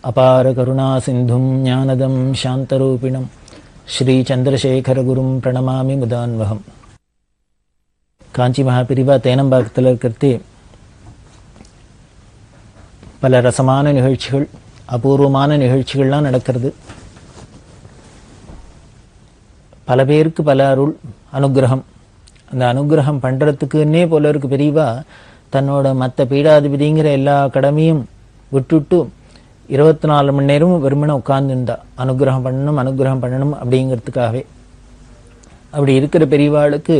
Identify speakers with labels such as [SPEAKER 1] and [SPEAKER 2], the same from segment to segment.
[SPEAKER 1] அபார கருணா சிந்தும் ஞானதம் சாந்தரூபிணம் ஸ்ரீ சந்திரசேகரகுரும் பிரணமாமி முதான்வகம் காஞ்சி மகாபிரிவா தேனம்பாக்கத்தில் இருக்கிறது பல ரசமான நிகழ்ச்சிகள் அபூர்வமான நிகழ்ச்சிகள்லாம் நடக்கிறது பல பேருக்கு பல அருள் அனுகிரகம் அந்த அனுகிரகம் பண்ணுறதுக்குன்னே போல இருக்கு பெரியவா தன்னோட மற்ற பீடாதிபதிங்கிற எல்லா கடமையும் விட்டுட்டு இருபத்தி நாலு மணி நேரமும் வெறுமனே உட்கார்ந்துருந்தா அனுகிரகம் பண்ணணும் அனுகிரகம் பண்ணணும் அப்படிங்கிறதுக்காகவே அப்படி இருக்கிற பெரியவாளுக்கு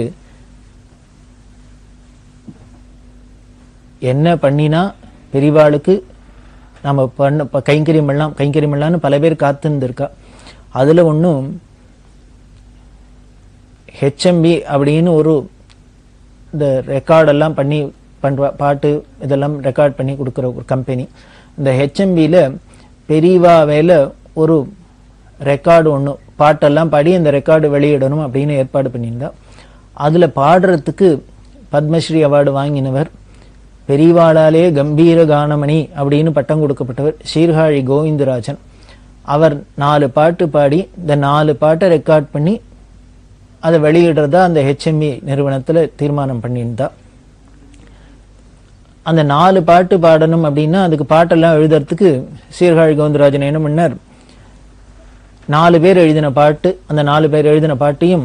[SPEAKER 1] என்ன பண்ணினா பெரியவாளுக்கு நம்ம பண்ண இப்போ கைங்கரியம் பண்ணலாம் கைங்கரியம் பண்ணலாம்னு பல பேர் காத்துருந்துருக்கா அதில் ஒன்றும் ஹெச்எம்பி அப்படின்னு ஒரு இந்த ரெக்கார்டெல்லாம் பண்ணி பண்ணுற பாட்டு இதெல்லாம் ரெக்கார்ட் பண்ணி கொடுக்குற ஒரு கம்பெனி இந்த ஹெச்எம்பியில் பெரியவா வேலை ஒரு ரெக்கார்டு ஒன்று பாட்டெல்லாம் பாடி அந்த ரெக்கார்டு வெளியிடணும் அப்படின்னு ஏற்பாடு பண்ணியிருந்தா அதில் பாடுறதுக்கு பத்மஸ்ரீ அவார்டு வாங்கினவர் பெரியவாளாலே கம்பீர கானமணி அப்படின்னு பட்டம் கொடுக்கப்பட்டவர் சீர்காழி கோவிந்தராஜன் அவர் நாலு பாட்டு பாடி இந்த நாலு பாட்டை ரெக்கார்ட் பண்ணி அதை வெளியிடுறதா அந்த ஹெச்எம்இ நிறுவனத்தில் தீர்மானம் பண்ணியிருந்தா அந்த நாலு பாட்டு பாடணும் அப்படின்னா அதுக்கு பாட்டெல்லாம் எழுதுறதுக்கு சீர்காழி கோவிந்தராஜன் என்ன பண்ணார் நாலு பேர் எழுதின பாட்டு அந்த நாலு பேர் எழுதின பாட்டையும்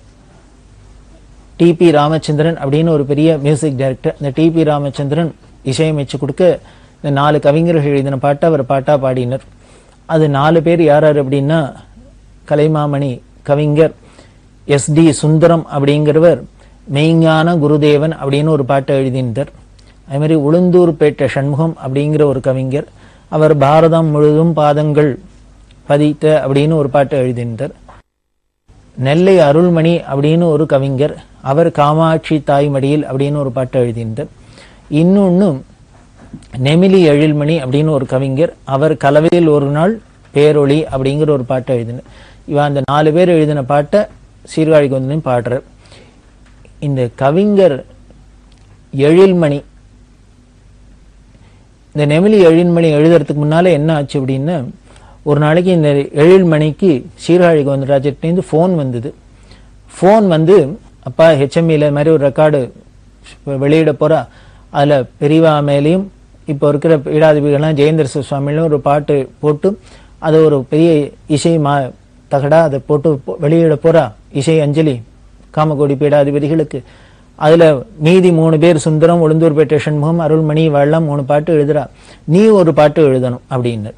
[SPEAKER 1] டிபி ராமச்சந்திரன் அப்படின்னு ஒரு பெரிய மியூசிக் டைரக்டர் இந்த டிபி ராமச்சந்திரன் இசையமைச்சு கொடுக்க இந்த நாலு கவிஞர்கள் எழுதின பாட்டை அவர் பாட்டா பாடினர் அது நாலு பேர் யார் யார் அப்படின்னா கலைமாமணி கவிஞர் எஸ் டி சுந்தரம் அப்படிங்கிறவர் மெய்ஞான குருதேவன் அப்படின்னு ஒரு பாட்டை எழுதினார் அதே மாதிரி உளுந்தூர்பேட்டை சண்முகம் அப்படிங்கிற ஒரு கவிஞர் அவர் பாரதம் முழுதும் பாதங்கள் பதித்த அப்படின்னு ஒரு பாட்டை எழுதினார் நெல்லை அருள்மணி அப்படின்னு ஒரு கவிஞர் அவர் காமாட்சி தாய்மடியில் அப்படின்னு ஒரு பாட்டை எழுதினார் இன்னொன்று நெமிலி எழில்மணி அப்படின்னு ஒரு கவிஞர் அவர் கலவையில் ஒரு நாள் பேரொளி அப்படிங்கிற ஒரு பாட்டை எழுதினார் இவன் அந்த நாலு பேர் எழுதின பாட்டை சீர்காழிக்கு வந்து பாடுறார் இந்த கவிஞர் எழில்மணி இந்த நெமிலி எழில்மணி எழுதுறதுக்கு முன்னால என்ன ஆச்சு அப்படின்னா ஒரு நாளைக்கு இந்த எழில்மணிக்கு சீர்காழி கோவிந்தராஜர்கிட்டேருந்து ஃபோன் வந்தது ஃபோன் வந்து அப்பா ஹெச்எம்இல மாதிரி ஒரு ரெக்கார்டு வெளியிட போறா அதில் பெரியவா மேலேயும் இப்போ இருக்கிற பீடாதிபதிகள்லாம் ஜெயேந்திர சுவாமிகளும் ஒரு பாட்டு போட்டு அதை ஒரு பெரிய இசை மா தகடா அதை போட்டு வெளியிட போறா இசை அஞ்சலி காமகோடி பீடாதிபதிகளுக்கு அதுல மீதி மூணு பேர் சுந்தரம் உளுந்தூர்பேட்டை சண்முகம் அருள்மணி வள்ளம் மூணு பாட்டு எழுதுறா நீ ஒரு பாட்டு எழுதணும் அப்படின்னு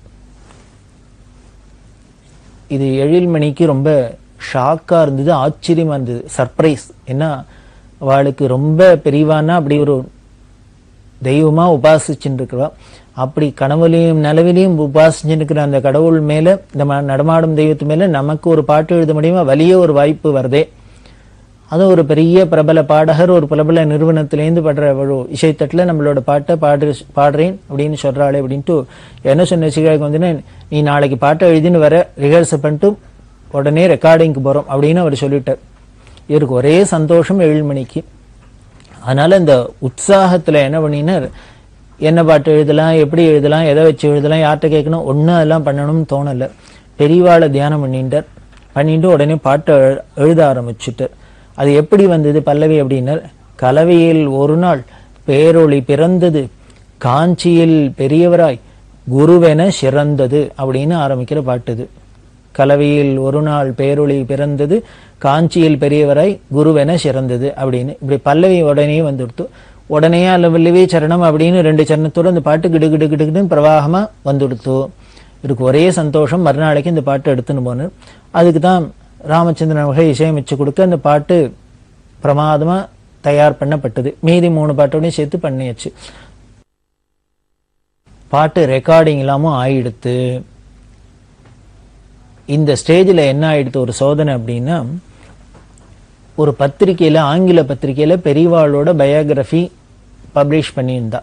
[SPEAKER 1] இது எழில்மணிக்கு ரொம்ப ஷாக்கா இருந்தது ஆச்சரியமா இருந்தது சர்ப்ரைஸ் ஏன்னா அவளுக்கு ரொம்ப பெரியவானா அப்படி ஒரு தெய்வமா உபாசிச்சுட்டு இருக்கிறவா அப்படி கனவுலையும் நிலவிலையும் உபாசிச்சுட்டு இருக்கிற அந்த கடவுள் மேல இந்த நடமாடும் தெய்வத்து மேல நமக்கு ஒரு பாட்டு எழுத முடியுமா வலிய ஒரு வாய்ப்பு வருதே அது ஒரு பெரிய பிரபல பாடகர் ஒரு பிரபல நிறுவனத்திலேருந்து படுற ஒரு இசைத்தட்டில் நம்மளோட பாட்டை பாடு பாடுறேன் அப்படின்னு சொல்றாளே அப்படின்ட்டு என்ன சொன்ன சிகாய்க்கு வந்து நீ நாளைக்கு பாட்டை எழுதின்னு வர ரிஹர்சல் பண்ணிட்டு உடனே ரெக்கார்டிங்க்கு போறோம் அப்படின்னு அவர் சொல்லிட்டார் இவருக்கு ஒரே சந்தோஷம் ஏழுமணிக்கு அதனால இந்த உற்சாகத்துல என்ன பண்ணினார் என்ன பாட்டு எழுதலாம் எப்படி எழுதலாம் எதை வச்சு எழுதலாம் யார்கிட்ட கேட்கணும் ஒன்றும் அதெல்லாம் பண்ணணும்னு தோணலை பெரியவாளை தியானம் பண்ணிட்டார் பண்ணிட்டு உடனே பாட்டை எழுத ஆரம்பிச்சுட்டார் அது எப்படி வந்தது பல்லவி அப்படின்னர் கலவையில் ஒரு நாள் பேரொளி பிறந்தது காஞ்சியில் பெரியவராய் குருவென சிறந்தது அப்படின்னு ஆரம்பிக்கிற பாட்டுது கலவையில் ஒரு நாள் பேரொளி பிறந்தது காஞ்சியில் பெரியவராய் குருவென சிறந்தது அப்படின்னு இப்படி பல்லவி உடனே வந்துடுத்து உடனே அல்லவல்லவே சரணம் அப்படின்னு ரெண்டு சரணத்தோடு அந்த பாட்டு கிடு கிடு கிடுன்னு பிரவாகமா வந்துடுத்து இதுக்கு ஒரே சந்தோஷம் மறுநாளைக்கு இந்த பாட்டு எடுத்துன்னு போனார் அதுக்கு தான் ராமச்சந்திரன் வகை இசையமைச்சு கொடுக்க அந்த பாட்டு பிரமாதமா தயார் பண்ணப்பட்டது மீதி மூணு பாட்டோடையும் சேர்த்து பண்ணியாச்சு பாட்டு ரெக்கார்டிங் இல்லாமல் ஆயிடுத்து இந்த ஸ்டேஜில் என்ன ஆயிடுத்து ஒரு சோதனை அப்படின்னா ஒரு பத்திரிகையில் ஆங்கில பத்திரிகையில் பெரியவாளோட பயோகிராஃபி பப்ளிஷ் பண்ணியிருந்தா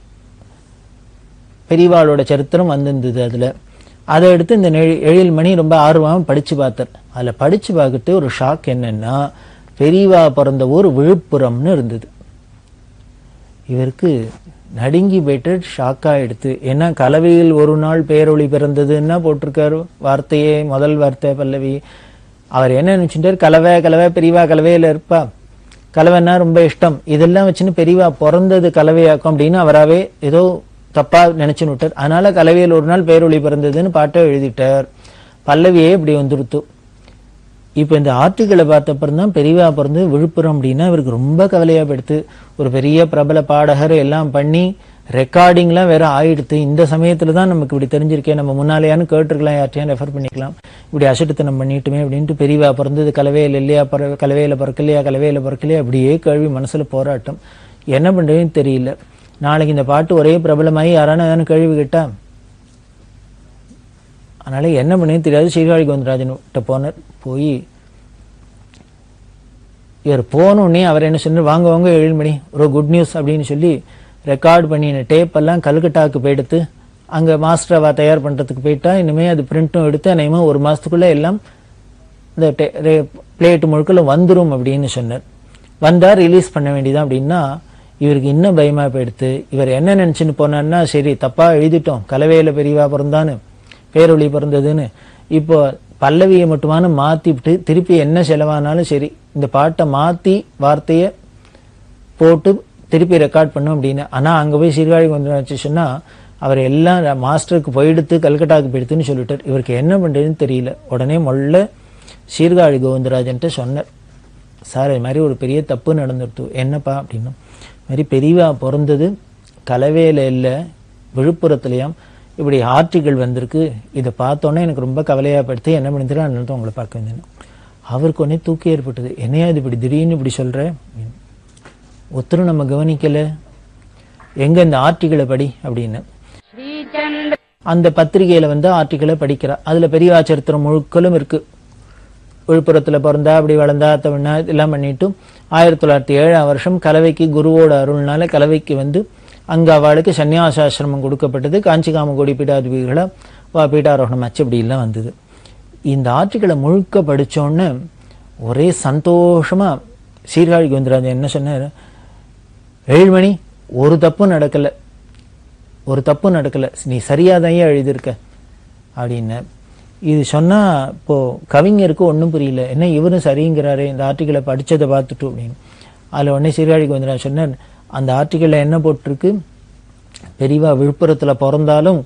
[SPEAKER 1] பெரியவாளோட சரித்திரம் வந்திருந்தது அதில் அதை எடுத்து இந்த எழில்மணி ரொம்ப ஆர்வமாக படித்து பார்த்தார் அதில் படித்து பார்த்துட்டு ஒரு ஷாக் என்னன்னா பெரியவா பிறந்த ஊர் விழுப்புரம்னு இருந்தது இவருக்கு நடுங்கி போயிட்டு ஷாக்கா எடுத்து ஏன்னா கலவையில் ஒரு நாள் பேரொளி பிறந்ததுன்னா போட்டிருக்காரு வார்த்தையே முதல் வார்த்தை பல்லவி அவர் என்ன நினைச்சுட்டார் கலவை கலவை பெரியவா கலவையில இருப்பா கலவைன்னா ரொம்ப இஷ்டம் இதெல்லாம் வச்சுன்னு பெரியவா பிறந்தது கலவையாக்கும் அப்படின்னு அவராவே ஏதோ தப்பா நினைச்சுன்னு விட்டார் அதனால கலவையில் ஒரு நாள் பேரொளி பிறந்ததுன்னு பாட்டை எழுதிட்டார் பல்லவியே இப்படி வந்துருத்து இப்போ இந்த ஆர்டிகளை பார்த்தப்பறம் தான் பெரியவா பிறந்து விழுப்புரம் அப்படின்னா இவருக்கு ரொம்ப கவலையா போயிடுத்து ஒரு பெரிய பிரபல பாடகர் எல்லாம் பண்ணி ரெக்கார்டிங்லாம் வேற ஆயிடுத்து இந்த சமயத்துல தான் நமக்கு இப்படி தெரிஞ்சிருக்கேன் நம்ம முன்னாலேயான்னு கேட்டிருக்கலாம் யார்ட்டையும் ரெஃபர் பண்ணிக்கலாம் இப்படி அசட்டுத்தனம் பண்ணிட்டுமே அப்படின்ட்டு பெரியவா பிறந்தது கலவையில் இல்லையா பிற கலவையில பிறக்கலையா கலவையில பிறக்கலையா அப்படியே கேள்வி மனசுல போராட்டம் என்ன பண்றதுன்னு தெரியல நாளைக்கு இந்த பாட்டு ஒரே பிரபலமாகி யாரான ஏதாவது கேள்வி கேட்டா அதனால என்ன பண்ணி தெரியாது சீர்காழி கோவிந்தராஜன் கிட்ட போனார் போய் இவர் போனோடனே அவர் என்ன சொன்னார் வாங்க வாங்க ஏழு மணி ஒரு குட் நியூஸ் அப்படின்னு சொல்லி ரெக்கார்ட் பண்ணின டேப் எல்லாம் கல்கட்டாவுக்கு போயிடுத்து அங்க மாஸ்டர் அவ தயார் பண்றதுக்கு போயிட்டா இனிமே அது பிரிண்ட்டும் எடுத்து அநேகமா ஒரு மாசத்துக்குள்ள எல்லாம் இந்த பிளேட் முழுக்கல வந்துரும் அப்படின்னு சொன்னார் வந்தா ரிலீஸ் பண்ண வேண்டியதான் அப்படின்னா இவருக்கு இன்னும் பயமா போயிடுத்து இவர் என்ன நினைச்சுன்னு போனார்னா சரி தப்பா எழுதிட்டோம் கலவையில பெரியவா பிறந்தான்னு பேரொளி பிறந்ததுன்னு இப்போ பல்லவியை மட்டுமான மாத்திவிட்டு திருப்பி என்ன செலவானாலும் சரி இந்த பாட்டை மாத்தி வார்த்தைய போட்டு திருப்பி ரெக்கார்ட் பண்ணும் அப்படின்னு ஆனா அங்க போய் சீர்காழி வந்து சொன்னா அவர் எல்லாம் மாஸ்டருக்கு போயிடுத்து கல்கட்டாவுக்கு போயிடுத்துன்னு சொல்லிட்டார் இவருக்கு என்ன பண்றதுன்னு தெரியல உடனே மொல்ல சீர்காழி கோவிந்தராஜன்ட்ட சொன்னார் சார் இது மாதிரி ஒரு பெரிய தப்பு நடந்துடுத்து என்னப்பா அப்படின்னா இது மாதிரி பெரியவா பிறந்தது கலவையில இல்லை விழுப்புரத்துலயாம் இப்படி ஆர்டிகள் வந்திருக்கு இதை பார்த்தோன்னே எனக்கு ரொம்ப கவலையா படுத்து என்ன பண்ணிட்டு அதனால உங்களை பார்க்க வந்தேன் அவருக்கு உடனே தூக்கி ஏற்பட்டது என்னையா இது இப்படி திடீர்னு இப்படி சொல்ற அப்படின்னு. ஒருத்தரும் நம்ம கவனிக்கல எங்க இந்த ஆர்டிகளை படி அப்படின்னு அந்த பத்திரிகையில வந்து ஆர்டிகளை படிக்கிறா அதுல பெரியவா சரித்திரம் முழுக்களும் இருக்கு விழுப்புரத்துல பிறந்தா அப்படி வளர்ந்தா தமிழ்னா எல்லாம் பண்ணிட்டு ஆயிரத்தி தொள்ளாயிரத்தி ஏழாம் வருஷம் கலவைக்கு குருவோட அருள்னால கலவைக்கு வந்து அங்க அவளுக்கு சன்னியாசாசிரமம் கொடுக்கப்பட்டது காஞ்சி காமகோடி பீடாதிபதிகளை வா பீடாரோகணம் ஆச்சு இப்படி எல்லாம் வந்தது இந்த ஆர்டிகளை முழுக்க படிச்சோன்னு ஒரே சந்தோஷமா சீர்காழி கோவிந்தராஜன் என்ன சொன்னார் ஏழு மணி ஒரு தப்பும் நடக்கல ஒரு தப்பும் நடக்கல நீ சரியாதான் எழுதியிருக்க அப்படின்னு இது சொன்னா இப்போ கவிஞருக்கு ஒன்றும் புரியல என்ன இவரும் சரிங்கிறாரே இந்த ஆர்டிகளை படிச்சதை பார்த்துட்டு அப்படின்னு அதுல உடனே சீர்காழி கோவிந்தராஜன் சொன்னார் அந்த ஆர்டிக்கல்ல என்ன போட்டிருக்கு பெரியவா விழுப்புரத்துல பிறந்தாலும்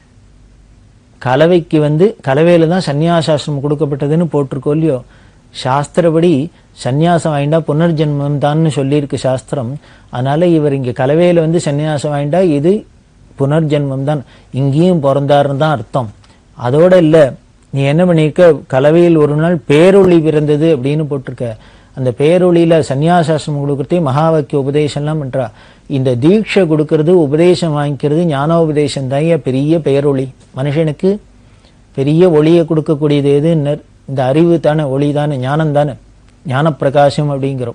[SPEAKER 1] கலவைக்கு வந்து கலவையில தான் சந்நியாசாசிரமம் கொடுக்கப்பட்டதுன்னு போட்டிருக்கோம் இல்லையோ சாஸ்திரப்படி சந்நியாசம் வாங்கிட்டா புனர்ஜென்மம் தான்னு சொல்லியிருக்கு சாஸ்திரம் அதனால இவர் இங்க கலவையில வந்து சந்நியாசம் வாங்கிட்டா இது புனர்ஜென்மம் தான் இங்கேயும் பிறந்தாருன்னு தான் அர்த்தம் அதோட இல்ல நீ என்ன பண்ணிருக்க கலவையில் ஒரு நாள் பேரொளி பிறந்தது அப்படின்னு போட்டிருக்க அந்த பேரொளியில சந்நியாசாசிரமம் கொடுக்கறதே மகா வாக்கிய உபதேசம்லாம் பண்றா இந்த தீட்சை கொடுக்கறது உபதேசம் வாங்கிக்கிறது ஞானோபதேசம் தான் ஏன் பெரிய பேரொளி மனுஷனுக்கு பெரிய ஒளியை கொடுக்கக்கூடியது எதுன்னு இந்த அறிவு தானே ஒளி தானே ஞானம் தானே ஞான பிரகாசம் அப்படிங்கிறோம்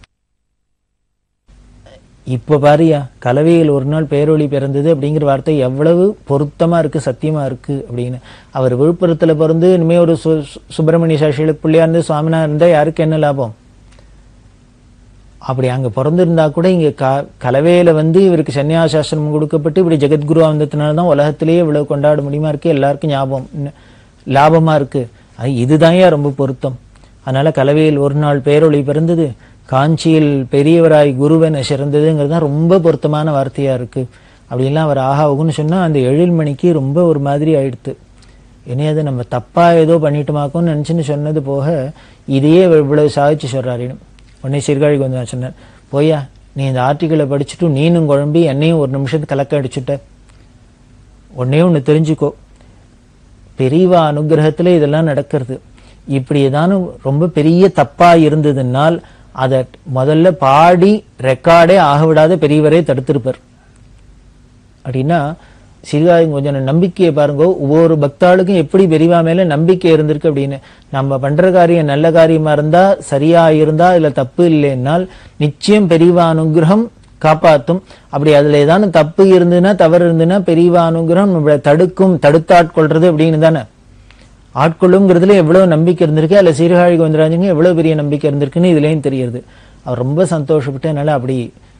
[SPEAKER 1] இப்ப பாரியா கலவையில் ஒரு நாள் பேரொளி பிறந்தது அப்படிங்கிற வார்த்தை எவ்வளவு பொருத்தமா இருக்கு சத்தியமா இருக்கு அப்படின்னு அவர் விழுப்புரத்துல பிறந்து இனிமே ஒரு சு- சு- சுப்பிரமணிய சாட்சிகளுக்கு பிள்ளையா இருந்து சுவாமினா இருந்தா யாருக்கு என்ன லாபம் அப்படி அங்க பிறந்திருந்தா கூட இங்க க கலவையில வந்து இவருக்கு சன்னியாசாசிரமம் கொடுக்கப்பட்டு இப்படி ஜெகத்குருவா வந்ததுனால தான் உலகத்திலேயே இவ்வளவு கொண்டாட முடியுமா இருக்கு எல்லாருக்கும் ஞாபகம் இன்ன- லாபமா இருக்கு அது இதுதான் ஏன் ரொம்ப பொருத்தம் அதனால கலவையில் ஒரு நாள் பேரொளி பிறந்தது காஞ்சியில் பெரியவராய் குருவென சிறந்ததுங்கிறது தான் ரொம்ப பொருத்தமான வார்த்தையா இருக்கு அப்படிலாம் அவர் ஆகாவுக்குன்னு சொன்னா அந்த எழில் மணிக்கு ரொம்ப ஒரு மாதிரி ஆயிடுத்து இனியாது நம்ம தப்பா ஏதோ பண்ணிட்டுமாக்கோன்னு நினைச்சுன்னு சொன்னது போக இதையே இவ்வளவு சாதிச்சு சொல்றாரு உடனே சீர்காழிக்கு வந்து நான் சொன்னேன் போயா நீ இந்த ஆர்டிக்கிளை படிச்சுட்டு நீனும் குழம்பி என்னையும் ஒரு நிமிஷத்துக்கு கலக்க அடிச்சுட்ட உடனே ஒன்று தெரிஞ்சுக்கோ பெரியவா அனுகிரகத்துல இதெல்லாம் நடக்கிறது இப்படி ஏதானும் ரொம்ப பெரிய தப்பா இருந்ததுனால் அதை முதல்ல பாடி ரெக்கார்டே ஆக விடாத பெரியவரே தடுத்திருப்பார் அப்படின்னா சிறுகாய் கொஞ்சம் நம்பிக்கையை பாருங்க ஒவ்வொரு பக்தாளுக்கும் எப்படி பெரியவா மேல நம்பிக்கை இருந்திருக்கு அப்படின்னு நம்ம பண்ற காரியம் நல்ல காரியமா இருந்தா சரியா இருந்தா இதுல தப்பு இல்லைன்னால் நிச்சயம் பெரியவா அனுகிரகம் காப்பாத்தும் அப்படி அதுல ஏதானும் தப்பு இருந்ததுன்னா தவறு இருந்ததுன்னா பெரியவா அனுகிரகம் நம்மளை தடுக்கும் தடுத்தாட்கொள்றது அப்படின்னு தானே ஆட்கொள்ளுங்கிறதுல எவ்வளவு நம்பிக்கை இருந்திருக்கு அதுல சீர்காழி கோவிந்தராஜனுக்கு எவ்வளவு பெரிய நம்பிக்கை இருந்திருக்குன்னு இதுலயும் தெரியுது அவர் ரொம்ப சந்தோஷப்பட்டு என்னால அப்படி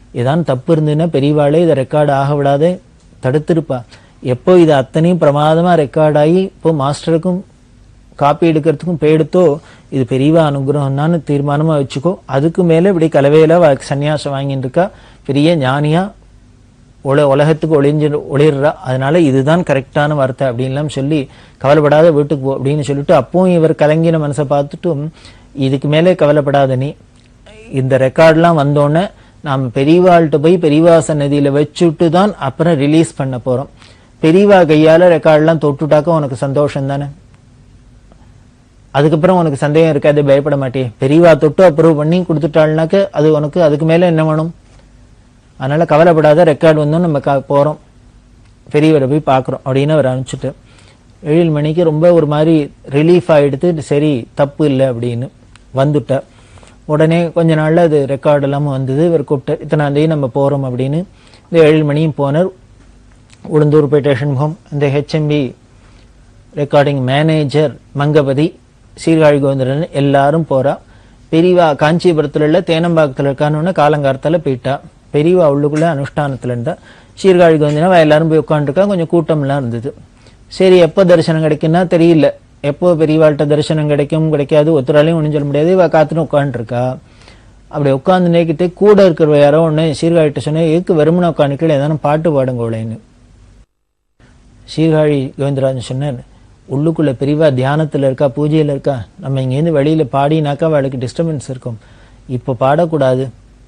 [SPEAKER 1] ஏதான் தப்பு இருந்ததுன்னா பெரியவாளே இதை ரெக்கார்ட் ஆக விடாதே தடுத்திருப்பா எப்போ இது அத்தனையும் பிரமாதமா ரெக்கார்ட் ஆகி இப்போ மாஸ்டருக்கும் காப்பி எடுக்கிறதுக்கும் பே எடுத்தோ இது பெரியவா அனுகிரகம்னான்னு தீர்மானமா வச்சுக்கோ அதுக்கு மேல இப்படி கலவையில வ- சன்னியாசம் வாங்கிட்டு இருக்கா பெரிய ஞானியா உல உலகத்துக்கு ஒளிஞ்சு ஒளிர்றா அதனால இதுதான் கரெக்டான வார்த்தை அப்படின்லாம் சொல்லி கவலைப்படாத வீட்டுக்கு போ அப்படின்னு சொல்லிட்டு அப்பவும் இவர் கலங்கின மனசை பார்த்துட்டும் இதுக்கு மேலே கவலைப்படாத நீ இந்த ரெக்கார்ட்லாம் வந்தோடனே நாம் பெரியவாள்கிட்ட போய் பெரியவா சன்னதியில வச்சுட்டு தான் அப்புறம் ரிலீஸ் பண்ண போறோம் பெரியவா கையால ரெக்கார்ட்லாம் தொட்டுட்டாக்க உனக்கு சந்தோஷம் தானே அதுக்கப்புறம் உனக்கு சந்தேகம் இருக்காது பயப்பட மாட்டியே பெரியவா தொட்டு அப்ரூவ் பண்ணி கொடுத்துட்டாள்னாக்க அது உனக்கு அதுக்கு மேல என்ன வேணும் அதனால கவலைப்படாத ரெக்கார்டு வந்தோம் நம்ம கா- போறோம் பெரியவரை போய் பார்க்குறோம் அப்படின்னு அவர் அனுப்பிச்சிட்டு ஏழு மணிக்கு ரொம்ப ஒரு மாதிரி ரிலீஃப் ஆயிடுத்து சரி தப்பு இல்லை அப்படின்னு வந்துட்டார் உடனே கொஞ்ச நாள்ல அது ரெக்கார்டு எல்லாமே வந்தது இவர் கூப்பிட்டார் இத்தனாம் தேதி நம்ம போறோம் அப்படின்னு இந்த ஏழு மணியும் போனார் உளுந்தூர் போய் ஸ்டேஷன் முகம் இந்த HMV recording manager Mangapathi Sirkazhi Govindarajan எல்லாரும் போறா பெரியவா காஞ்சிபுரத்துல இல்ல தேனம்பாக்கத்துல இருக்கான்னு காலங்காலத்தால போயிட்டா பெரியவா உள்ளுக்குள்ள அனுஷ்டானத்துல இருந்தா சீர்காழி கோவிந்தனா எல்லாரும் போய் உட்காந்துருக்கா கொஞ்சம் கூட்டம்லாம் இருந்தது சரி எப்போ தரிசனம் கிடைக்குன்னா தெரியல எப்போ பெரியவாள்கிட்ட தரிசனம் கிடைக்கும் கிடைக்காது ஒருத்தராலையும் ஒன்றும் சொல்ல முடியாது இவ காத்துன்னு உட்காந்துருக்கா அப்படி உட்காந்து நேக்கிட்டு கூட இருக்கிறவ யாரோ ஒன்று சீர்காழிட்ட சொன்னா எதுக்கு வெறுமனை உட்காந்துக்கல ஏதானும் பாட்டு பாடுங்கோளேன்னு சீர்காழி கோவிந்தராஜன் சொன்னார் உள்ளுக்குள்ள பெரியவா தியானத்துல இருக்கா பூஜையில இருக்கா நம்ம இங்கேருந்து வெளியில பாடினாக்கா அவளுக்கு டிஸ்டர்பன்ஸ் இருக்கும் இப்போ பாடக்கூடாது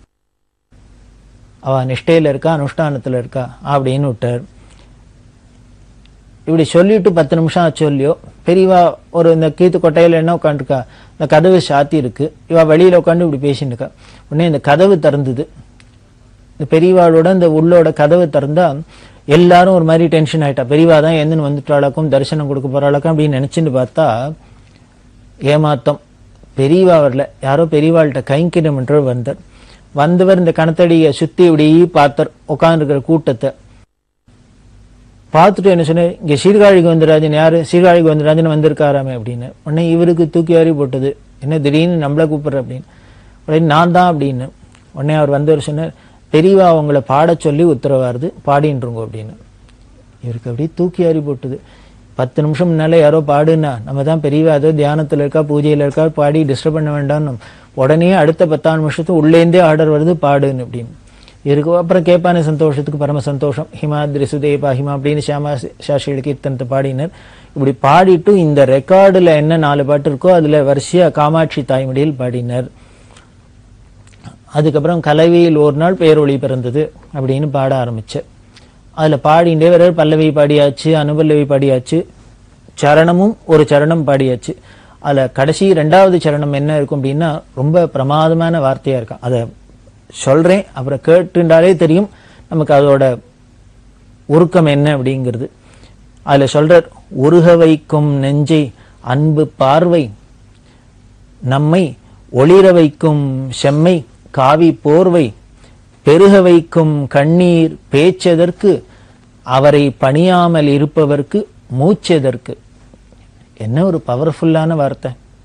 [SPEAKER 1] அவ நிஷ்டையில இருக்கா அனுஷ்டானத்துல இருக்கா அப்படின்னு விட்டார் இப்படி சொல்லிட்டு பத்து நிமிஷம் ஆச்சு இல்லையோ பெரியவா ஒரு இந்த கீத்து கொட்டையில என்ன உட்காந்துருக்கா இந்த கதவு சாத்தி இருக்கு இவ வெளியில உட்காந்து இப்படி பேசிட்டு இருக்கா உடனே இந்த கதவு திறந்தது இந்த பெரியவாளோட இந்த உள்ளோட கதவு திறந்தா எல்லாரும் ஒரு மாதிரி டென்ஷன் ஆயிட்டா பெரியவா தான் எந்தன்னு வந்துட்டாளாக்கும் தரிசனம் கொடுக்க போறாளாக்கும் அப்படின்னு நினைச்சுட்டு பார்த்தா ஏமாத்தம் பெரியவா வரல யாரோ பெரியவாள்கிட்ட கைங்கிடம் என்று வந்தார் வந்தவர் இந்த கணத்தடியை சுத்தி இப்படி பார்த்தார் உட்கார்ந்துருக்கிற கூட்டத்தை பார்த்துட்டு என்ன சொன்னார் இங்க சீர்காழி கோவிந்தராஜன் யாரு சீர்காழி கோவிந்தராஜன் வந்திருக்காராமே அப்படின்னு உடனே இவருக்கு தூக்கி வாரி போட்டது என்ன திடீர்னு நம்மள கூப்பிடுற அப்படின்னு உடனே நான் தான் அப்படின்னு உடனே அவர் வந்தவர் சொன்னார் பெரியவா உங்களை பாடச் சொல்லி உத்தரவாருது பாடின்றுங்க அப்படின்னு இவருக்கு அப்படியே தூக்கி வாரி போட்டது பத்து நிமிஷம் முன்னால யாரோ பாடுன்னா நம்ம தான் பெரியவா ஏதோ தியானத்துல இருக்கா பூஜையில இருக்கா பாடி டிஸ்டர்ப் பண்ண வேண்டாம்னு உடனே அடுத்த பத்தாறு நிமிஷத்துக்கு உள்ளேந்தே ஆர்டர் வருது பாடுன்னு அப்படின்னு இருக்கு அப்புறம் கேட்பான சந்தோஷத்துக்கு பரம சந்தோஷம் ஹிமாத்ரி சுதேபா ஹிமா அப்படின்னு ஷியாமா சாஸ்திரிகள் கீர்த்தனத்தை பாடினர் இப்படி பாடிட்டு இந்த ரெக்கார்டுல என்ன நாலு பாட்டு இருக்கோ அதுல வரிசையா காமாட்சி தாய்மொழியில் பாடினர் அதுக்கப்புறம் கலவையில் ஒரு நாள் பேரொளி பிறந்தது அப்படின்னு பாட ஆரம்பிச்சேன் அதுல பாடிண்டே வர பல்லவி பாடியாச்சு அனுபல்லவி பாடியாச்சு சரணமும் ஒரு சரணம் பாடியாச்சு அதுல கடைசி ரெண்டாவது சரணம் என்ன இருக்கும் அப்படின்னா ரொம்ப பிரமாதமான வார்த்தையா இருக்கும் அதை சொல்றேன் அப்புறம் கேட்டுண்டாலே தெரியும் நமக்கு அதோட உருக்கம் என்ன அப்படிங்கிறது அதுல சொல்றார் உருக வைக்கும் நெஞ்சை அன்பு பார்வை நம்மை ஒளிர வைக்கும் செம்மை காவி போர்வை பெருக வைக்கும் கண்ணீர் பேச்சதற்கு அவரை பணியாமல் இருப்பவர்க்கு மூச்சதற்கு என்ன ஒரு பவர்ஃபுல்லான வார்த்தை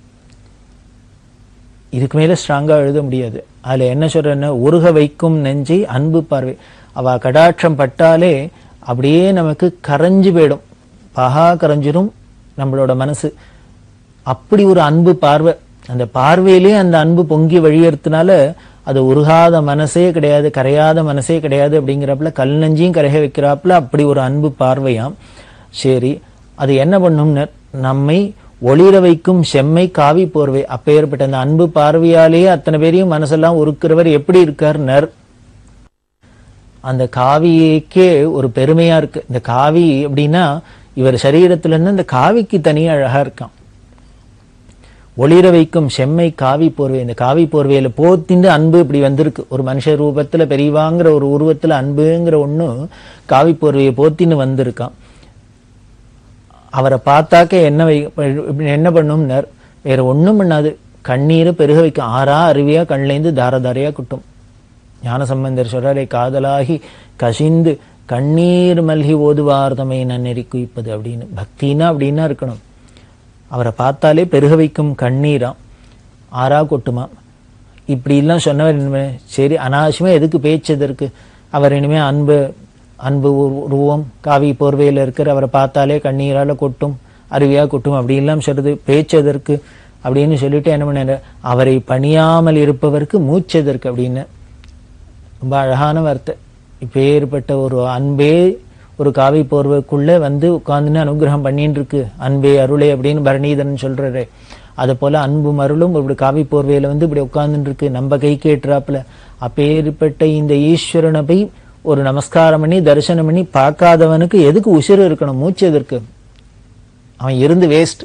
[SPEAKER 1] இதுக்கு மேல ஸ்ட்ராங்கா எழுத முடியாது அதுல என்ன சொல்றேன்னா உருக வைக்கும் நெஞ்சை அன்பு பார்வை அவ கடாட்சம் பட்டாலே அப்படியே நமக்கு கரைஞ்சு போயிடும் பகா கரைஞ்சிரும் நம்மளோட மனசு அப்படி ஒரு அன்பு பார்வை அந்த பார்வையிலே அந்த அன்பு பொங்கி வழியறதுனால அது உருகாத மனசே கிடையாது கரையாத மனசே கிடையாது அப்படிங்கிறப்பல கல் நெஞ்சையும் கரைய வைக்கிறாப்புல அப்படி ஒரு அன்பு பார்வையாம் சரி அது என்ன பண்ணும்னு நம்மை ஒளிர வைக்கும் செம்மை காவி போர்வை அப்பேற்பட்ட அந்த அன்பு பார்வையாலேயே அத்தனை பேரையும் மனசெல்லாம் உருக்கிறவர் எப்படி இருக்காருனர் அந்த காவிக்கே ஒரு பெருமையா இருக்கு இந்த காவி அப்படின்னா இவர் சரீரத்துல இருந்து இந்த காவிக்கு தனியா அழகா இருக்கான் ஒளிர வைக்கும் செம்மை காவி போர்வை இந்த காவி போர்வையில போத்திண்டு அன்பு இப்படி வந்திருக்கு ஒரு மனுஷ ரூபத்துல பெரியவாங்கிற ஒரு உருவத்துல அன்புங்கிற ஒண்ணு காவி போர்வையை போத்தின்னு வந்திருக்கான் அவரை பார்த்தாக்க என்ன வை என்ன பண்ணும்னர் வேற ஒண்ணும் பண்ணாது கண்ணீரை பெருக வைக்கும் ஆறா அருவியா கண்லேந்து தார தாரையா குட்டும் ஞானசம்பந்தர் சொல்றாரே காதலாகி கசிந்து கண்ணீர் மல்கி ஓதுவார் தமை நன்னெறி குவிப்பது அப்படின்னு பக்தினா அப்படின்னா இருக்கணும் அவரை பார்த்தாலே பெருக வைக்கும் கண்ணீராம் ஆறா கொட்டுமா இப்படி எல்லாம் சொன்னவர் இனிமே சரி அனாவசியமா எதுக்கு பேச்சதற்கு அவர் இனிமே அன்பு அன்பு உரு- உருவம் காவி போர்வையில் இருக்கிற அவரை பார்த்தாலே கண்ணீரால கொட்டும் அருவியா கொட்டும் அப்படி எல்லாம் சொல்றது பேச்சதற்கு அப்படின்னு சொல்லிட்டு என்ன பண்ணாரு அவரை பணியாமல் இருப்பவருக்கு மூச்சதற்கு அப்படின்னு ரொம்ப அழகான வார்த்தை இப்பேற்பட்ட ஒரு அன்பே ஒரு காவி போர்வைக்குள்ள வந்து உட்கார்ந்துன்னு அனுகிரகம் பண்ணிட்டு இருக்கு அன்பே அருளே அப்படின்னு பரணீதன் சொல்றாரு அது போல அன்பும் அருளும் இப்படி காவி போர்வையில வந்து இப்படி உட்கார்ந்துட்டு இருக்கு நம்ம கை கேட்டுறாப்புல அப்பேற்பட்ட இந்த ஈஸ்வரனை போய் ஒரு நமஸ்காரம் பண்ணி தரிசனம் பண்ணி பார்க்காதவனுக்கு எதுக்கு உசிறு இருக்கணும் மூச்சு எதற்கு அவன் இருந்து வேஸ்ட்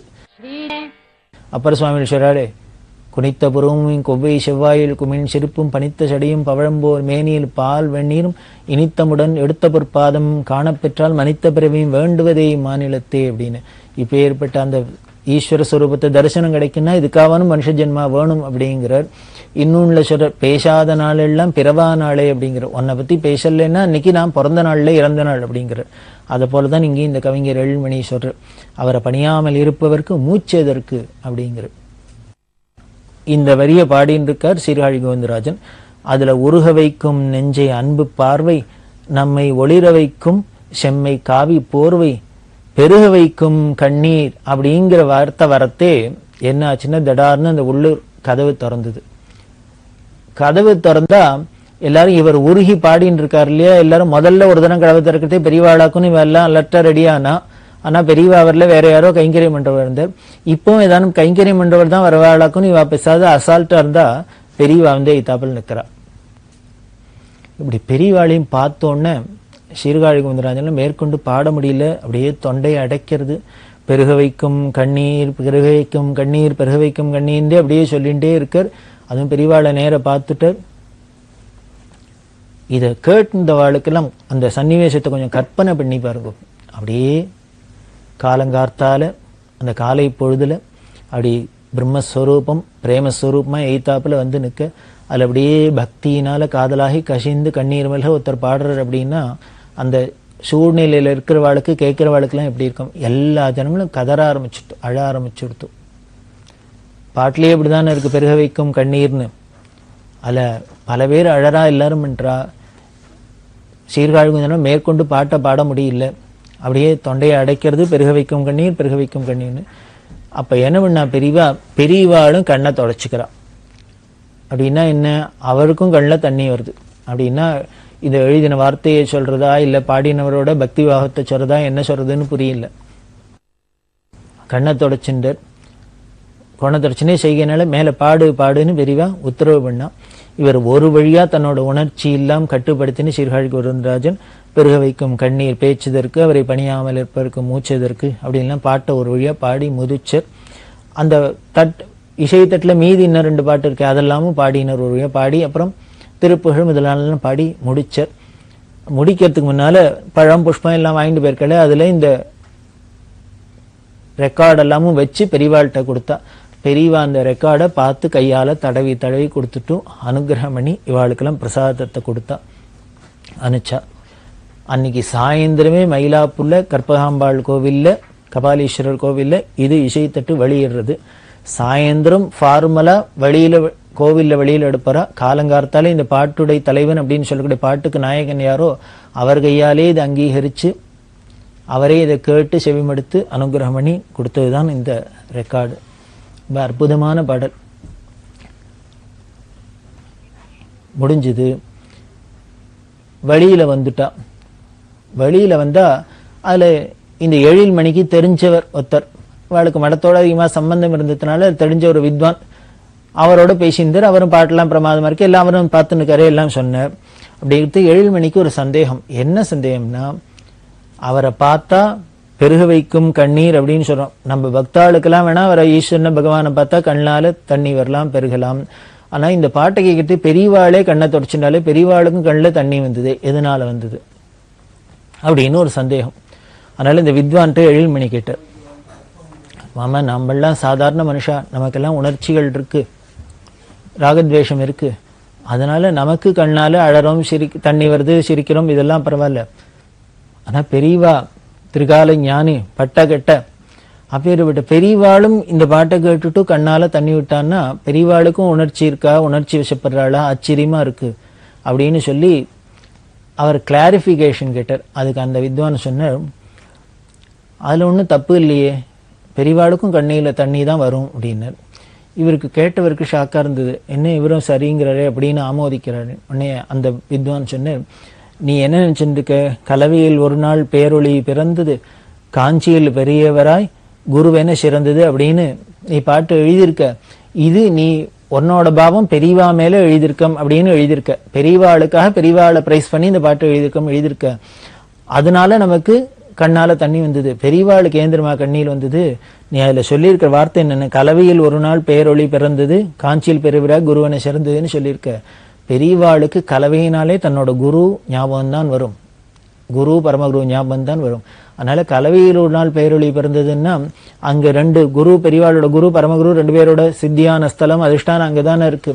[SPEAKER 1] அப்பர் சுவாமி சொல்றாரு குனித்த புறமும் கொவ்வை செவ்வாயில் குமிழ் சிரிப்பும் பனித்த சடையும் பவழம்போர் மேனியில் பால் வெந்நீரும் இனித்தமுடன் எடுத்த பொற்பாதம் காணப்பெற்றால் மனித்த பிறவியும் வேண்டுவதே மாநிலத்தே அப்படின்னு இப்ப ஏற்பட்ட அந்த ஈஸ்வர ஸ்வரூபத்தை தரிசனம் கிடைக்குன்னா இதுக்காவனும் மனுஷ ஜென்மா வேணும் அப்படிங்கிறார் இன்னொன்னுல சொல்ற பேசாத நாள் எல்லாம் பிறவா நாளே அப்படிங்கிற உன்னை பத்தி பேசலைன்னா இன்னைக்கு நான் பிறந்த நாள்ல இறந்த நாள் அப்படிங்கிறார் அதை போலதான் இங்கே இந்த கவிஞர் எழில்மணி சொல்ற அவரை பணியாமல் இருப்பவருக்கு மூச்செதற்கு அப்படிங்கிறார் இந்த வரிய பாடின்னு இருக்கார் சீர்காழி கோவிந்தராஜன் அதுல உருக வைக்கும் நெஞ்சை அன்பு பார்வை நம்மை ஒளிர வைக்கும் செம்மை காவி போர்வை பெருக வைக்கும் கண்ணீர் அப்படிங்கிற வார்த்தை வரத்தே என்ன ஆச்சுன்னா திடார்னு அந்த உள்ளூர் கதவு திறந்தது கதவு திறந்தா எல்லாரும் இவர் உருகி பாடின்னு இருக்கார் இல்லையா எல்லாரும் முதல்ல ஒரு தினம் கதவு திறக்கிறதே பெரியவாளாக்குன்னு இவ எல்லாம் அலர்ட்டா ரெடியானா ஆனா பெரியவா வரல வேற யாரோ கைங்கரியம் பண்றவர் இருந்தார் இப்போ ஏதானும் கைங்கரியம் பண்றவர் தான் வரவாளாக்குன்னு இவ பேசாத அசால்ட்டா இருந்தா பெரியவா வந்து இத்தாப்பில் நிக்கிறா இப்படி பெரியவாளையும் பார்த்தோன்னே சீர்காழி குந்தராஜன் மேற்கொண்டு பாட முடியல அப்படியே தொண்டையை அடைக்கிறது பெருக வைக்கும் கண்ணீர் பெருக வைக்கும் கண்ணீர் பெருக வைக்கும் கண்ணீர்ன்றே அப்படியே சொல்லிகிட்டே இருக்கார் அதுவும் பெரியவாளை நேர பார்த்துட்டு இதை கேட்டுந்தவாளுக்கெல்லாம் அந்த சன்னிவேசத்தை கொஞ்சம் கற்பனை பண்ணி பாருங்க அப்படியே காலங்கார்த்தால அந்த காலை பொழுதுல அப்படி பிரம்மஸ்வரூபம் பிரேமஸ்வரூபமா எய்த்தாப்புல வந்து நிற்க அதில் அப்படியே பக்தியினால காதலாகி கசிந்து கண்ணீர் மேல ஒருத்தர் பாடுறார் அப்படின்னா அந்த சூழ்நிலையில இருக்கிறவாளுக்கு கேட்கிறவாளுக்கெல்லாம் எப்படி இருக்கும் எல்லா ஜனங்களும் கதற ஆரம்பிச்சுட்டு அழ ஆரம்பிச்சுடுத்து பாட்டிலேயே இப்படிதானே இருக்கு பெருக வைக்கும் கண்ணீர்னு அதில் பல பேர் அழறா எல்லாரும் பண்றா சீர்காழி மேற்கொண்டு பாட்டை பாட முடியல அப்படியே தொண்டையை அடைக்கிறது பெருக வைக்கும் கண்ணீர் பெருக வைக்கும் கண்ணீர்னு அப்ப என்ன பண்ணா பெரியவா பெரியவாளும் கண்ணை தொடச்சிக்கிறா அப்படின்னா என்ன அவருக்கும் கண்ணில் தண்ணி வருது அப்படின்னா இதை எழுதின வார்த்தையை சொல்றதா இல்ல பாடினவரோட பக்தி பாகத்தை சொல்றதா என்ன சொல்றதுன்னு புரியல கண்ணை தொடச்சுண்டர் குணத்தொடச்சினே செய்கைனால மேல பாடு பாடுன்னு பெரியவா உத்தரவு பண்ணா இவர் ஒரு வழியா தன்னோட உணர்ச்சி எல்லாம் கட்டுப்படுத்தின்னு சீர்காழி குருந்தராஜன் பெருக வைக்கும் கண்ணீர் பேச்சுதற்கு அவரை பணியாமல் இருப்பதற்கு மூச்சதற்கு அப்படின்லாம் பாட்டை ஒரு வழியா பாடி முதிச்சர் அந்த தட் இசைத்தட்டுல மீதி இன்னும் ரெண்டு பாட்டு இருக்கு அதெல்லாமும் பாடினர் ஒரு வழியா பாடி அப்புறம் திருப்புகழும் இதெல்லாம் பாடி முடிச்சர் முடிக்கிறதுக்கு முன்னால பழம் புஷ்பம் எல்லாம் வாங்கிட்டு போயிருக்கல அதுல இந்த ரெக்கார்ட் எல்லாமும் வச்சு பெரியவாள்கிட்ட கொடுத்தா பெரியவா அந்த ரெக்கார்டை பார்த்து கையால தடவி தடவி கொடுத்துட்டும் அனுகிரகம் பண்ணி இவாளுக்கெல்லாம் பிரசாதத்தை கொடுத்தா அனுச்சா அன்னைக்கு சாயந்தரமே மயிலாப்பூர்ல கற்பகாம்பாள் கோவில்ல கபாலீஸ்வரர் கோவில்ல இது இசைத்தட்டு வெளியிடுறது சாயந்தரம் ஃபார்மலா வெளியில கோவில்ல வெளியில எடுப்பாரா காலங்கார்த்தாலே இந்த பாட்டுடைய தலைவன் அப்படின்னு சொல்லக்கூடிய பாட்டுக்கு நாயகன் யாரோ அவர் கையாலே இதை அங்கீகரிச்சு அவரே இதை கேட்டு செவிமடுத்து அனுகிரகம் பண்ணி கொடுத்ததுதான் இந்த ரெக்கார்டு ரொம்ப அற்புதமான பாடல் முடிஞ்சுது வழியில வந்துட்டா வழியில வந்தா அதுல இந்த எழில் மணிக்கு தெரிஞ்சவர் ஒருத்தர் அவளுக்கு மடத்தோட அதிகமா சம்பந்தம் இருந்ததுனால தெரிஞ்ச ஒரு வித்வான் அவரோட பேசியிருந்தார் அவரும் பாட்டெல்லாம் பிரமாதமா இருக்கு எல்லாம் அவரும் பார்த்துன்னு இருக்காரு எல்லாம் சொன்னார் அப்படி எடுத்து எழில்மணிக்கு ஒரு சந்தேகம் என்ன சந்தேகம்னா அவரை பார்த்தா பெருக வைக்கும் கண்ணீர் அப்படின்னு சொல்றோம் நம்ம பக்தாளுக்கெல்லாம் வேணா அவரை ஈஸ்வரனை பகவானை பார்த்தா கண்ணால தண்ணி வரலாம் பெருகலாம் ஆனா இந்த பாட்டை கேட்கிட்டு பெரியவாளே கண்ணை தொடச்சுட்டாலே பெரியவாளுக்கும் கண்ணில் தண்ணி வந்தது எதனால வந்தது அப்படின்னு ஒரு சந்தேகம் அதனால இந்த வித்வான்ட்டு எழில்மணி கேட்டார் மாமா நம்மெல்லாம் சாதாரண மனுஷா நமக்கெல்லாம் உணர்ச்சிகள் இருக்கு ராகத்வேஷம் இருக்கு அதனால நமக்கு கண்ணால அழறோம் சிரி தண்ணி வருது சிரிக்கிறோம் இதெல்லாம் பரவாயில்ல ஆனா பெரியவா திரிகால ஞானி பட்ட கெட்ட அப்பேற்பட்ட பெரியவாளும் இந்த பாட்டை கேட்டுட்டு கண்ணால தண்ணி விட்டான்னா பெரியவாளுக்கும் உணர்ச்சி இருக்கா உணர்ச்சி வசப்படுறாளா ஆச்சரியமா இருக்கு அப்படின்னு சொல்லி அவர் கிளாரிஃபிகேஷன் கேட்டார் அதுக்கு அந்த வித்வான் சொன்னார் அதுல ஒன்றும் தப்பு இல்லையே பெரியவாளுக்கும் கண்ணியில் தண்ணி தான் வரும் அப்படின்னார் இவருக்கு கேட்டவருக்கு ஷாக்காக இருந்தது என்ன இவரும் சரிங்கிறாரே அப்படின்னு ஆமோதிக்கிறாரு உடனே அந்த வித்வான் சொன்னார் நீ என்ன நினைச்சிருக்க கலவையில் ஒரு நாள் பேரொளி பிறந்தது காஞ்சியில் பெரியவராய் குருவென சிறந்தது அப்படின்னு நீ பாட்டு எழுதியிருக்க இது நீ உன்னோட பாவம் பெரியவா மேல எழுதியிருக்கம் அப்படின்னு எழுதியிருக்க பெரியவாளுக்காக பெரியவாளை பிரைஸ் பண்ணி இந்த பாட்டு எழுதியிருக்கம் எழுதியிருக்க அதனால நமக்கு கண்ணால தண்ணி வந்தது பெரியவாளுக்கு ஏந்திரமா கண்ணீர் வந்தது நீ அதுல சொல்லியிருக்கிற வார்த்தை என்னென்ன கலவையில் ஒரு நாள் பேரொளி பிறந்தது காஞ்சியில் பெருவிரா குருவனை சிறந்ததுன்னு சொல்லியிருக்க பெரியவாளுக்கு கலவையினாலே தன்னோட குரு ஞாபகம் தான் வரும் குரு பரமகுரு ஞாபகம் தான் வரும் அதனால கலவையில் ஒரு நாள் பேரொளி பிறந்ததுன்னா அங்க ரெண்டு குரு பெரியவாளோட குரு பரமகுரு ரெண்டு பேரோட சித்தியான ஸ்தலம் அதிஷ்டானம் அங்கதானே இருக்கு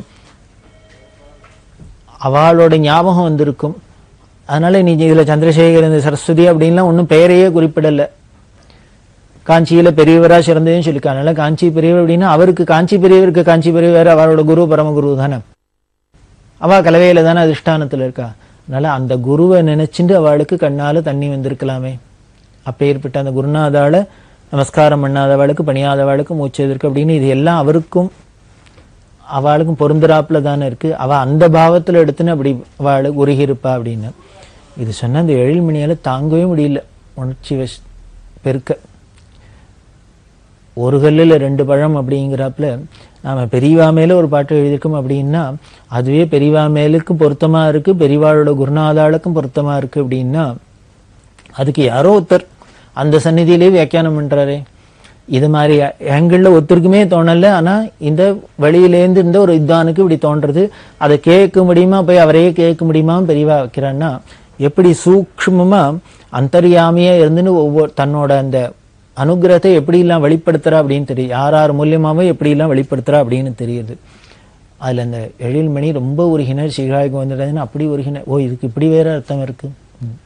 [SPEAKER 1] அவளோட ஞாபகம் வந்திருக்கும் அதனால நீ இதுல சந்திரசேகர் இந்த சரஸ்வதி அப்படின்லாம் ஒன்றும் பெயரையே குறிப்பிடல காஞ்சியில பெரியவரா சிறந்ததுன்னு சொல்லிக்க அதனால காஞ்சி பெரியவர் அப்படின்னா அவருக்கு காஞ்சி பெரியவருக்கு காஞ்சி பெரியவர் அவரோட குரு பரமகுரு தானே அவ கலவையில தானே அதிஷ்டானத்துல இருக்கா அதனால அந்த குருவை நினைச்சுட்டு அவளுக்கு கண்ணால தண்ணி வந்திருக்கலாமே அப்பேற்பட்ட அந்த குருநாதால நமஸ்காரம் பண்ணாதவளுக்கு பணியாதவளுக்கு மூச்சு எதிர்க்கு அப்படின்னு இது எல்லாம் அவருக்கும் அவளுக்கும் பொருந்துறாப்புல தானே இருக்கு அவ அந்த பாவத்துல எடுத்துன்னு அப்படி அவளு உருகி இருப்பா அப்படின்னு இது சொன்ன அந்த எழில்மணியால தாங்கவே முடியல உணர்ச்சி வஷ் பெருக்க ஒரு கல்லில் ரெண்டு பழம் அப்படிங்கிறாப்புல நாம பெரியவா மேல ஒரு பாட்டு எழுதியிருக்கோம் அப்படின்னா அதுவே பெரியவா மேலுக்கு பொருத்தமா இருக்கு பெரியவாளோட குருநாதாளுக்கும் பொருத்தமா இருக்கு அப்படின்னா அதுக்கு யாரோ ஒருத்தர் அந்த சந்நிதியிலே வியாக்கியானம் பண்றாரே இது மாதிரி ஆங்கிள் ஒருத்தருக்குமே தோணல ஆனா இந்த வழியிலேருந்து இருந்த ஒரு இத்தானுக்கு இப்படி தோன்றது அதை கேட்க முடியுமா போய் அவரையே கேட்க முடியுமா பெரியவா வைக்கிறான்னா எப்படி சூக்ஷ்மமா அந்தர்யாமியா இருந்துன்னு ஒவ்வொரு தன்னோட அந்த அனுகிரகத்தை எப்படி எல்லாம் வெளிப்படுத்துறா அப்படின்னு தெரியும் யார் யார் மூலியமாவே எப்படி எல்லாம் வெளிப்படுத்துறா அப்படின்னு தெரியுது அதுல அந்த எழில்மணி ரொம்ப உருகினர் சிகாய்க்கு வந்துடுறதுன்னு அப்படி உருகினர் ஓ இதுக்கு இப்படி வேற அர்த்தம் இருக்கு ம்.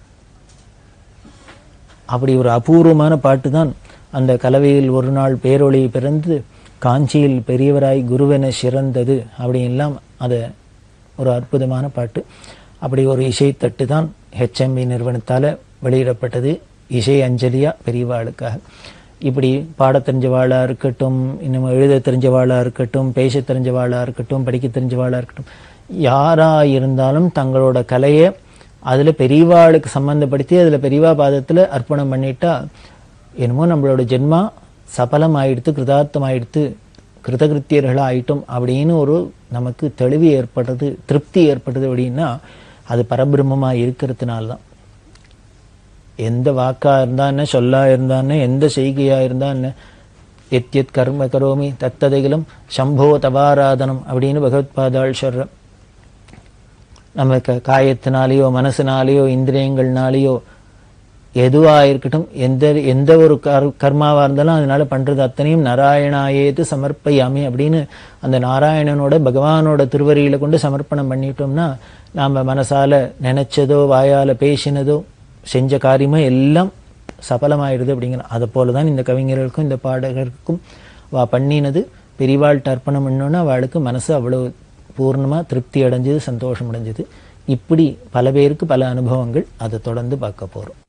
[SPEAKER 1] அப்படி ஒரு அபூர்வமான பாட்டு தான் அந்த கலவையில் ஒரு நாள் பேரொளி பிறந்து காஞ்சியில் பெரியவராய் குருவென சிறந்தது அப்படின்லாம் அது ஒரு அற்புதமான பாட்டு அப்படி ஒரு இசைத்தட்டு தான் ஹெச்எம்பி நிறுவனத்தால் வெளியிடப்பட்டது இசை அஞ்சலியா பெரியவாளுக்காக இப்படி பாட தெரிஞ்சவாளா இருக்கட்டும் இன்னும் எழுத தெரிஞ்சவாளா இருக்கட்டும் பேச தெரிஞ்சவாளா இருக்கட்டும் படிக்க தெரிஞ்சவாளா இருக்கட்டும் யாரா இருந்தாலும் தங்களோட கலையை அதுல பெரியவாளுக்கு சம்பந்தப்படுத்தி அதுல பெரியவா பாதத்துல அர்ப்பணம் பண்ணிட்டா என்னமோ நம்மளோட ஜென்மா சபலம் ஆயிடுத்து கிருதார்த்தம் ஆயிடுத்து கிருதகிருத்தியர்களா ஆயிட்டோம் அப்படின்னு ஒரு நமக்கு தெளிவு ஏற்படுறது திருப்தி ஏற்படுது அப்படின்னா அது பரபிரம்மமா இருக்கிறதுனால தான் எந்த வாக்கா இருந்தா என்ன சொல்லா இருந்தா என்ன எந்த செய்கையா இருந்தா என்ன எத் எத் கர்ம கரோமி தத்ததைகளும் சம்போ தவாராதனம் அப்படின்னு பகவத்பாதாள் சொல்ற நம்ம க- காயத்தினாலேயோ மனசுனாலேயோ இந்திரியங்கள்னாலேயோ எதுவா இருக்கட்டும் எந்த எந்த ஒரு கர் கர்மாவா இருந்தாலும் அதனால பண்றது அத்தனையும் நாராயணாயேத்து சமர்ப்பயாமி அப்படின்னு அந்த நாராயணனோட பகவானோட திருவரியில கொண்டு சமர்ப்பணம் பண்ணிட்டோம்னா நாம மனசால நினைச்சதோ வாயால பேசினதோ செஞ்ச காரியமோ எல்லாம் சபலமாயிடுது அப்படிங்கிற அதை போல தான் இந்த கவிஞர்களுக்கும் இந்த பாடகருக்கும் வா பண்ணினது பெரிவாள்கிட்ட அர்ப்பணம் பண்ணோன்னா அவளுக்கு மனசு அவ்வளவு பூர்ணமா திருப்தி அடைஞ்சது சந்தோஷம் அடைஞ்சது இப்படி பல பேருக்கு பல அனுபவங்கள் அதை தொடர்ந்து பார்க்க போறோம்